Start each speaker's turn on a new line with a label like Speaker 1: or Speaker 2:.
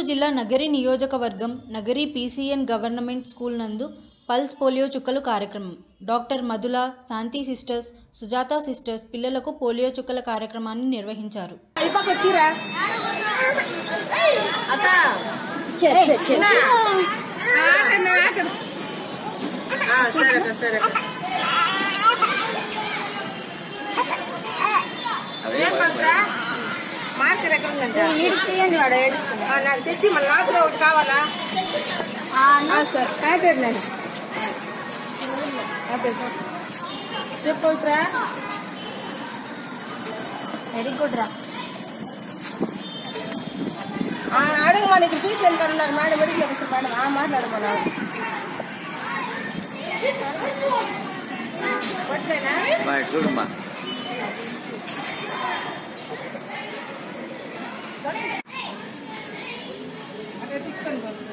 Speaker 1: చిత్తూరు జిల్లా నగరి నియోజకవర్గం Nagari PCN government school నందు పల్స్ పోలియో చుక్కలు కార్యక్రమం doctor Madhula Shanthi sisters Sujatha sisters పిల్లలకు పోలియో చుక్కల కార్యక్రమాన్ని నిర్వహించారు
Speaker 2: అయిపోకొత్తిరా అత్త సరే అక్క సరే అక్క ఏం పడతా మార్కెట్ ఎక్కడ ఉందంట ఆ, నాకు తెచ్చి మళ్ళీ నాకు కూడా ఒకటి కావాలా ఆ, సరే కాదు నేను చెప్పవుతురా
Speaker 1: వెరీ గుడ్ రా
Speaker 2: అడుగు మన ఇక్కడ తీసుకెళ్తారు మేడం మెడికల్ ఆఫీసర్ మేడం ఆ, మాట్లాడు మన కొట్టలేనా
Speaker 3: మా ఇటు చూడమ్మా
Speaker 2: అక్కడ తీసుకొని పో.